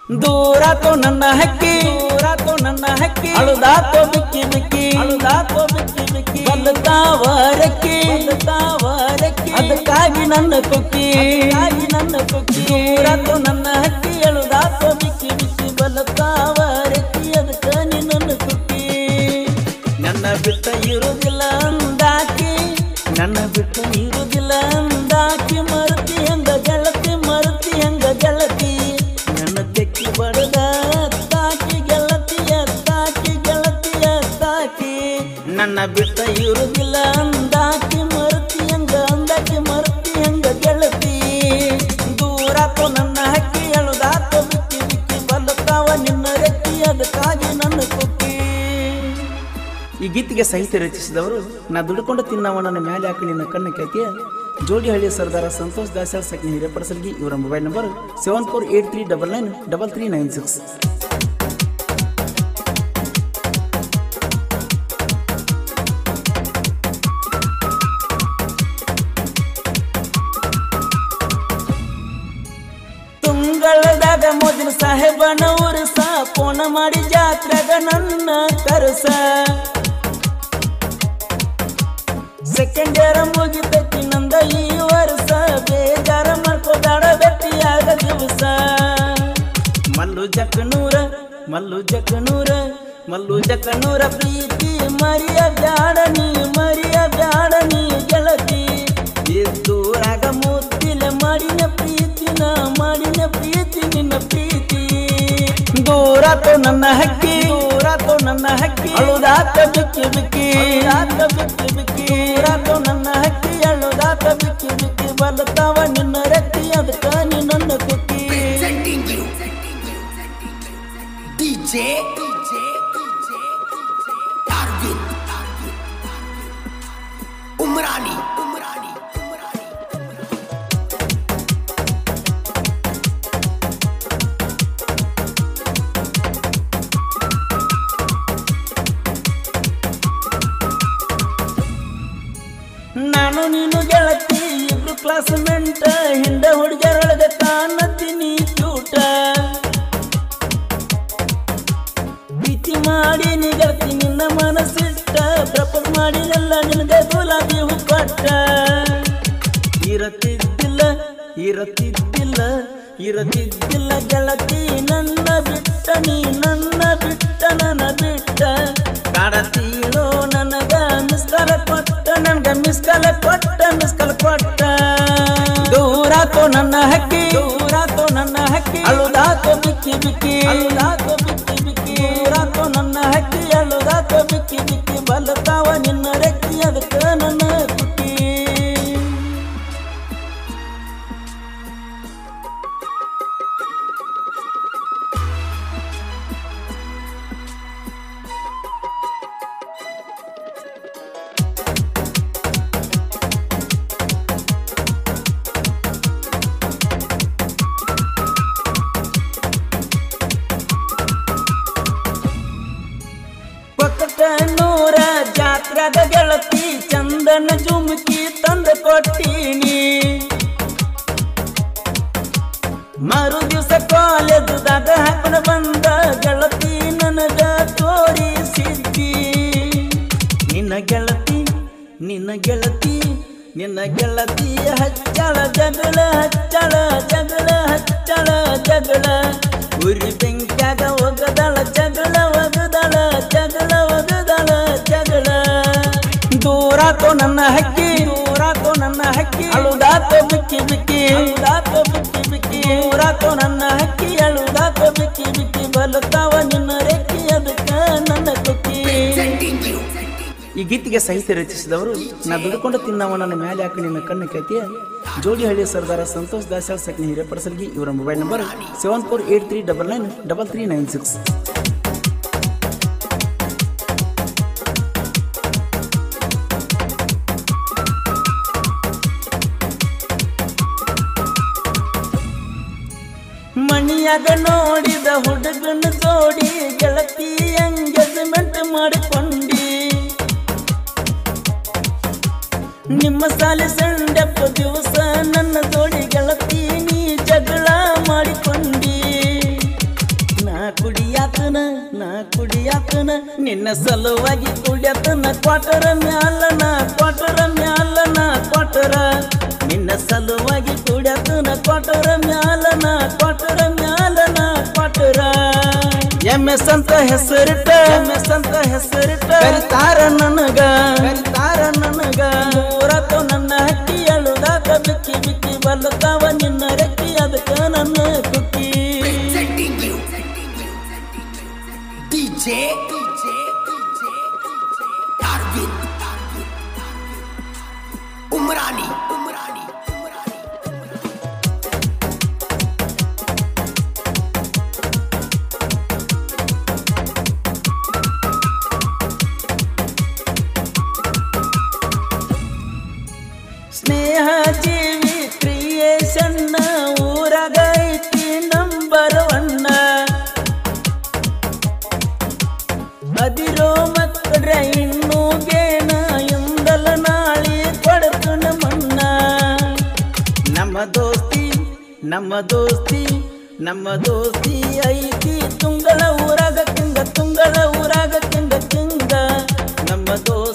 ದೂರಾತೋ ನನ್ನ ಹಕ್ಕಿ ದೂರಾತೋ ನನ್ನ ಹಕ್ಕಿ ಅಳುದಾತೋ ಬಿಕ್ಕಿ ಬಿಕ್ಕಿ ಅಳುದಾತೋ ಬಿಕ್ಕಿ ಬಿಕ್ಕಿ ಬಂದತಾವ ರೆಕ್ಕಿ ಬಂದತಾವ ರೆಕ್ಕಿ ಅದಕ್ಕಾಗಿ ನನ್ನ ಕುಕ್ಕಿ ಅದಕ್ಕಾಗಿ ನನ್ನ ಕುಕ್ಕಿ ದೂರಾತೋ ನನ್ನ ಹಕ್ಕಿ ಅಳುದಾತೋ ಬಿಕ್ಕಿ ಬಿಕ್ಕಿ ಬಲತಾವ ರೆಕ್ಕಿ ಅದಕ್ಕ ನೀ ನನ್ನ ಕುಕ್ಕಿ ನನ್ನ ಬಿಟ್ಟ ಇರುವುದಿಲ್ಲ ಅಂದಾಕಿ ನನ್ನ ಬಿಟ್ಟ ಇರುವುದಿಲ್ಲ ಅಂದಾಕಿ ಮರುತಿ ಹಂಗ ಗೆಳತಿ ಮರುತಿ ಹಂಗ ಗೆಳತಿ ನನ್ನ ತೆಕ್ಕಿ ಬಡದ ತಾಕಿ ಗೆಳತಿಯ ತಾಕಿ ಗೆಳತಿಯ ತಾಕಿ ನನ್ನ ಬಿಟ್ಟ ಇರುವುದಿಲ್ಲ ಅಂದಾಕಿ ಮರುತಿ ಹಂಗ ಅಂದಾಕಿ ಮರುತಿ ಹಂಗ ಗೆಳತಿ ದೂರಾತೋ ನನ್ನ ಹಕ್ಕಿ ಎಳುದಾತೋ ಬಿಕ್ಕಿ ಬಿಕ್ಕಿ ಬಲ್ಲತಾವ ನಿನ್ನ ರೆಕ್ಕಿ ಅದಕ್ಕಾಗಿ ನನ್ನ ಕುಕ್ಕಿ ಈ ಗೀತೆಗೆ ಸಾಹಿತ್ಯ ರಚಿಸಿದವರು ನಾ ದುಡ್ಕೊಂಡು ತಿನ್ನವ ನನ್ನ ಮೇಲೆ ಹಾಕಿ ನಿನ್ನ ಕಣ್ಣ ಖ್ಯಾತಿಯ ಜೋಡಿಹಳ್ಳಿ ಸರ್ದಾರ ಸಂತೋಷ್ ದಾಸಾಳ್ ಸಕ್ನಿ ಹಿರೇಪಡಸಲ್ಗಿ ಇವರ mobile number seven four eight three double nine double three nine six ತುಂಗಳದಾಗ ಮೋದಿನ ಸಾಹೇಬನ ಉರ್ಸ ಫೋನ ಮಾಡಿ ಜಾತ್ರೆಗ ನನ್ನ ಕರಸ ಸೆಕೆಂಡ್ ಇಯರ್ ಮುಗಿತೈತಿ ನಂದ ಈ ವರ್ಷ ಬೇಜಾರ ಮಾಡ್ಕೋದಾಡ ಭೇಟಿಯಾಗ ದಿವಸ ಮಲ್ಲು ಜಕನೂರ ಮಲ್ಲು ಜಕನೂರ ಮಲ್ಲು ಜಕನೂರ ಪ್ರೀತಿ ಮರಿಯ ಬ್ಯಾಡ ನೀ ಮರಿಯ ಬ್ಯಾಡ ನೀ ಗೆಳತಿ ಇದ್ದೂರಾಗ ಮುತ್ತಿಲ ಮಾಡಿನ ಪ್ರೀತಿನ ಮಾಡಿನ ಪ್ರೀತಿ ನಿನ್ನ ಪ್ರೀತಿ ದೂರಾತೋ ನನ್ನ ಹಕ್ಕಿ ದೂರಾತೋ ನನ್ನ ಹಕ್ಕಿ ಅಳುದಾತ ಬಿಕ್ಕಿ ಬಿಕ್ಕಿ ಅಳುದಾತ ಬಿಕ್ಕಿ ಬಿಕ್ಕಿ ದೂರಾತೋ ನನ್ನ ಹಕ್ಕಿ ಅಳುದಾತ ಬಿಕ್ಕಿ ಬಿಕ್ಕಿ ಬಲತಾವ ನಿನ್ನ ರೆಕ್ಕಿ ಅದಕ್ಕ ನೀ ನನ್ನ ಕುಕ್ಕಿ presenting you DJ Darwin Umrani Umrani Umrani ನಾನು ನೀನು ಗೆಳತಿ ಇಬ್ರು ಕ್ಲಾಸ್ಮೆಂಟ್ ಹಿಂದೆ ಹುಡುಗರೊಳಗೆ ಕಾಣತೀನಿ ಕ್ಯೂಟ ಪ್ರೀತಿ ಮಾಡಿ ನೀ ಗೆಳತಿ ನಿನ್ನ ಮನಸ್ಸಿಟ್ಟ ಪ್ರಪೋಸ್ ಮಾಡಿನೆಲ್ಲ ನಿನಗೆ ಗುಲಾಬಿ ಹೂ ಕೊಟ್ಟ ಇರತಿದ್ದಿಲ್ಲ ಇರತಿದ್ದಿಲ್ಲ ಇರತಿದ್ದಿಲ್ಲ ಗೆಳತಿ ನನ್ನ ಬಿಟ್ಟ ನೀ ನನ್ನ ಬಿಟ್ಟ ನನ್ನ ಬಿಟ್ಟ ಕಾಡತೀಳೋ ನನಗ ಮಿಸ್ಕಾಲ ಕೊಟ್ಟ ನನ್ಗ ಮಿಸ್ಕಾಲ ಕೊಟ್ಟ ಮಿಸ್ಕಾಲ ಕೊಟ್ಟ ದೂರಾತೋ ನನ್ನ ಹಕ್ಕಿ ದೂರಾತೋ ನನ್ನ ಹಕ್ಕಿ ಅಳುದಾತೋ ಬಿಕ್ಕಿ ಬಿಕ್ಕಿ ಅಳುದಾತೋ ಬಿಕ್ಕಿ ಬಿಕ್ಕಿ ದೂರಾತೋ ನನ್ನ ಹಕ್ಕಿ ಅಳುದಾತೋ ಬಿಕ್ಕಿ ಬಿಕ್ಕಿ ಬಲತಾವ ನಿನ್ನ ರೆಕ್ಕಿ ಅದಕ್ಕ ನನ್ನ ಕುಕ್ಕಿ ಪಕ್ಕಟ ನೂರ ಜಾತ್ರೆಗ ಗೆಳತಿ ಚಂದನ ಜುಮುಕಿ ತಂದ ಕೊಟ್ಟೀನಿ ಮರು ದಿವಸ ಕಾಲೇಜದಾಗ ಹಾಕೊಂಡ ಬಂದ ಗೆಳತಿ ನನಗ ತೋರಿಸಿದ್ದಿ ನಿನ್ನ ಗೆಳತಿ ನಿನ್ನ ಗೆಳತಿ ನಿನ್ನ ಗೆಳತಿ ಹಚ್ಚಳ ಜಗಳ ಹಚ್ಚಳ ಜಗಳ ಹಚ್ಚಳ ಜಗಳ ಉರಿ ಬೆಂಕ್ಯಾಗ ಒಗದಳ ಜಗಳ ಒಗದಳ ಜಗಳ ಒಗದಳ ಜಗಳ ದೂರಾತೋ ನನ್ನ ಹಕ್ಕಿ ದೂರಾತೋ ನನ್ನ ಹಕ್ಕಿ ಅಳುದಾತೋ ಬಿಕ್ಕಿ ಬಿಕ್ಕಿ ಅಳುದಾತೋ ಬಿಕ್ಕಿ ಬಿಕ್ಕಿ ದೂರಾತೋ ನನ್ನ ಹಕ್ಕಿ ಅಳುದಾತೋ ಬಿಕ್ಕಿ ಬಿಕ್ಕಿ ಬಲತಾವ ನಿನ್ನ ರೆಕ್ಕಿ ಅದಕ್ಕ ನನ್ನ ಕುಕ್ಕಿ presenting you ಈ ಗೀತೆಗೆ ಸಾಹಿತ್ಯ ರಚಿಸಿದವರು ನಾ ದುಡ್ಕೊಂಡು ತಿನ್ನವ ನನ್ನ ಮೇಲೆ ಹಾಕಿ ನಿನ್ನ ಕಣ್ಣು ಖ್ಯಾತಿಯ ಜೋಡಿಹಳ್ಳಿ ಸರ್ದಾರ ಸಂತೋಷ್ ದಾಸಾಳ್ ಸಕ್ನಿ ಹಿರೇಪಡಸಲ್ಗಿ ಇವರ mobile number seven four eight three double nine double three nine six ಮಣಿಯಾಗ ನೋಡಿದ ಹುಡುಗನ ಜೋಡಿ ಗೆಳತಿ ಎಂಗೇಜ್ಮೆಂಟ್ ಮಾಡಿಕೊಂಡಿ ನಿಮ್ಮ ಸಾಲಿ ಸಂಡಪ್ಪ ದಿವಸ ನನ್ನ ಜೋಡಿ ಗೆಳತಿ ನೀ ಜಗಳ ಮಾಡಿಕೊಂಡಿ ನಿನ್ನ ಸಲುವಾಗಿ ಕುಡಿಯತನ ಕ್ವಾಟರ ಮ್ಯಾಲನ ಕ್ವಾಟರ ಮ್ಯಾಲನ ಕ್ವಾಟರ ನಿನ್ನ ಸಲುವಾಗಿ ಕುಡಿಯತನ ಕ್ವಾಟರ ಮ್ಯಾಲನ ಕ್ವಾಟರ ಮ್ಯಾಲನ ಕ್ವಾಟರ ಎಂ ಎಸ್ ಅಂತ ಹೆಸರಿಟ್ಟ ಎಂ ಎಸ್ ಅಂತ ಹೆಸರಿಟ್ಟ ಕರಿತಾರ ನನಗ ಕರಿತಾರ ನನಗ ಮೂರತ್ತು ನನ್ನ ಹಕ್ಕಿ ಅಳುದಾಕ ಬಿಕ್ಕಿ ಬಿಕ್ಕಿ ಬಲ್ಲತಾವ ನಿನ್ನ ರೆಕ್ಕಿ ಅದಕ್ಕ ನನ್ನ ಕುಕ್ಕಿ Presenting you. DJ. DJ. Darwin. Umrani. Umrani. Umrani. ಸ್ನೇಹ ಜೀವಿ ಕ್ರಿಯೇಷನ್ ಊರಾಗ ಐತಿ ನಂಬರ್ ಒನ್ನ ಅದಿರೋ ಮಕ್ಕಳ ಇನ್ನೂ ಗೇನ ಎಂದಲ ನಾಳಿ ಕೊಡತನ ಮನ್ನ ನಮ್ಮ ದೋಸ್ತಿ ನಮ್ಮ ದೋಸ್ತಿ ನಮ್ಮ ದೋಸ್ತಿ ಐತಿ ತುಂಗಳ ಊರಾಗ ಕಿಂಗ ತುಂಗಳ ಊರಾಗ ಕಿಂಗ ಕಿಂಗ ನಮ್ಮ ದೋಸ್ತಿ